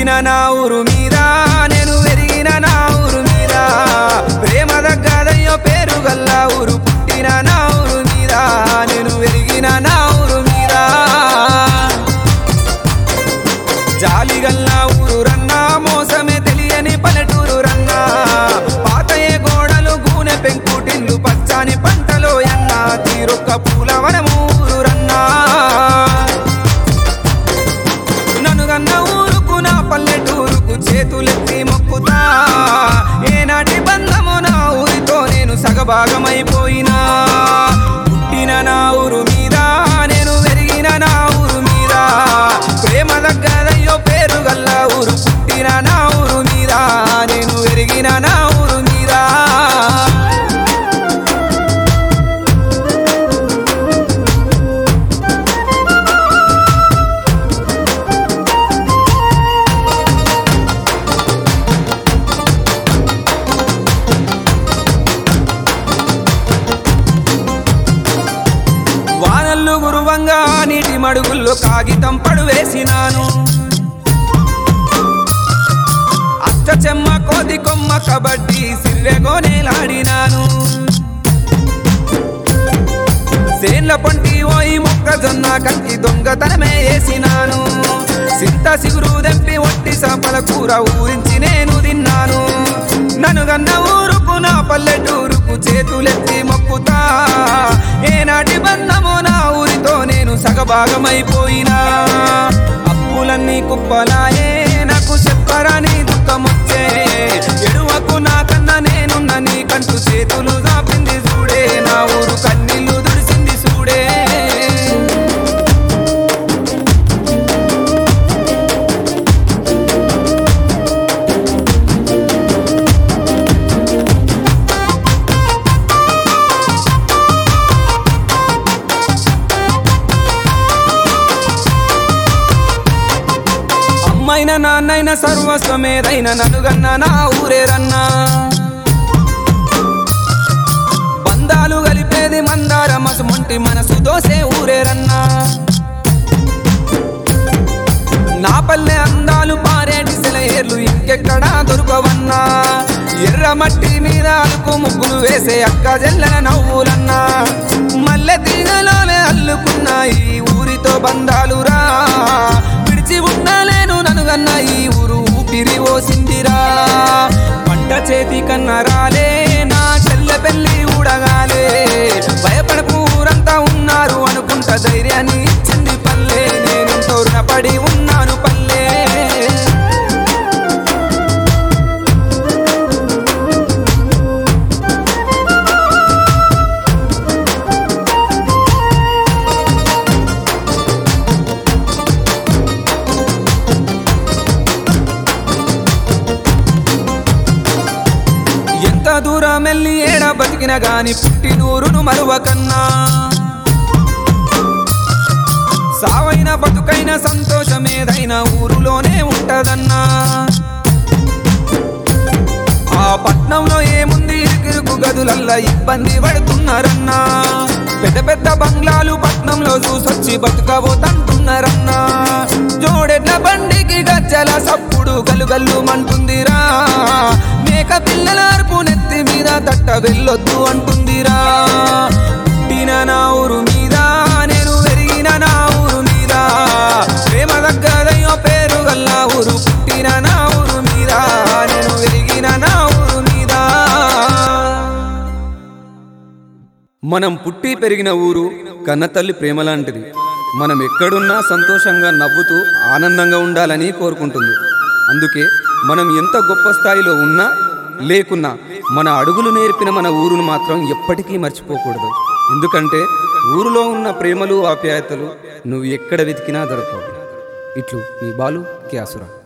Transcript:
పుట్టిన నా ఊరు మీద నేను ఎరిగిన నా ఊరు మీద ప్రేమ దగ్గదయ్యో పేరు గల్ల ఊరు పుట్టిన నా ఊరు మీద నేను ఎరిగిన నా ఊరు మీద జాలిగల్లా ఊరు రన్నా మోసమే తెలియని పల్లెటూరు రన్నా పాతయే గోడలు గూనె పెంకుటిల్లు పచ్చని పంటలో ఎన్న తీరొక్క పూలవనము ఊరు రన్నా ననుగన్న ఊరుకు నా పల్లెటూరుకు చేతులెత్తి మొక్కుతా ఏనాటి బంధము నా ఊరితో నేను సగభాగమైపోయినా పుట్టిన నా ఊరు మీద నేను పెరిగిన నా ఊరు మీద ప్రేమ దగ్గరయ్యో పేరు గల్ల ఊరు పుట్టిన నా ఊరు మీద నేను పెరిగిన నా ఊరు మీద వానల్లు గురువంగా నీటి మడుగుల్లో కాగితం పడువేసినాను అష్ట చెమ్మ కోది కొమ్మ కబడ్డీ సిర్రెగోనేలాడినాను సేన్ల పొంటి ఓయి మొక్కజొన్న కంకి దొంగతనమే వేసినాను సింత సిగురు దెంపి ఒట్టి సాపల కూర ఊరించి నేను తిన్నాను నన్ను గన్న ఊరుకు నా పల్లెటూరుకు చేతులెత్తి మొక్కుతా ఏనాటి బంధము నా ఊరితో నేను సగభాగమైపోయినా అప్పులన్నీ కుప్పలాయే నాకు చెప్పరాని దుఃఖమొచ్చే ఎడువకు నా కన్నా నేనున్న నీ కంటూ చేతులు దాపింది చూడే నా ఊరు కన్నీళ్లు దుడిసింది చూడే అమ్మైన నాన్నైన సర్వస్వమేదైన ననుగన్న నా ఊరేరన్నా బంధాలు కలిపేది మందార మసుమంటి మనసు దోసే ఊరేరన్నా నా పల్లె అందాలు పారేటి సెలయేర్లు ఇంకెక్కడా దొరకవన్నా ఎర్ర మట్టి మీద అలుకు ముగ్గులు వేసే అక్క జల్లన నవ్వులన్నా మల్లె తీగలోనే అల్లుకున్న ఈ ఊరితో బంధాలురా విడిచి ఉండలేను ననుగన్న ఈ ఊరు ఊపిరి ఓసిందిరా పంట చేతి కన్నా రాలే నా చెల్లె పెళ్ళి ఊడగాలే భయపడకు ఊరంతా ఉన్నారు అనుకుంట ధైర్యాన్ని ఇచ్చింది పల్లె నేనెంతో రుణపడి ఉన్నాను పల్లె ఎంత దూరం వెళ్ళి ఏడ బతికిన గాని పుట్టినూరును మరువకన్నా సావైన బతుకైన సంతోషమేదైన ఊరులోనే ఉంటదన్నా ఆ పట్నంలో ఏముంది ఇరుకిరుకు గదులల్లా ఇబ్బంది పడుతున్నారన్నా పెద్ద పెద్ద బంగ్లాలు పట్నంలో చూసొచ్చి బతుకబోతంటున్నారన్నా జోడెడ్ల బండికి గజ్జల సప్పుడు గలుగల్లు మంటుందిరా మేక పిల్లల అరుపు నెత్తి మీద తట్ట వెళ్ళొద్దు అంటుందిరా పుట్టిన నా ఊరు మీద నేను పెరిగిన నా ఊరు మీద ప్రేమ దగ్గరయ్యో పేరు గల్ల ఊరు పుట్టిన నా ఊరు మీద నేను పెరిగిన నా ఊరు మీద మనం పుట్టి పెరిగిన ఊరు కన్నతల్లి ప్రేమ లాంటిది మనం ఎక్కడున్నా సంతోషంగా నవ్వుతూ ఆనందంగా ఉండాలని కోరుకుంటుంది అందుకే మనం ఎంత గొప్ప స్థాయిలో ఉన్నా లేకున్నా మన అడుగులు నేర్పిన మన ఊరును మాత్రం ఎప్పటికీ మర్చిపోకూడదు ఎందుకంటే ఊరిలో ఉన్న ప్రేమలు ఆప్యాయతలు నువ్వు ఎక్కడ వెతికినా దొరకవు ఇట్లు నీ బాలు క్యాసురా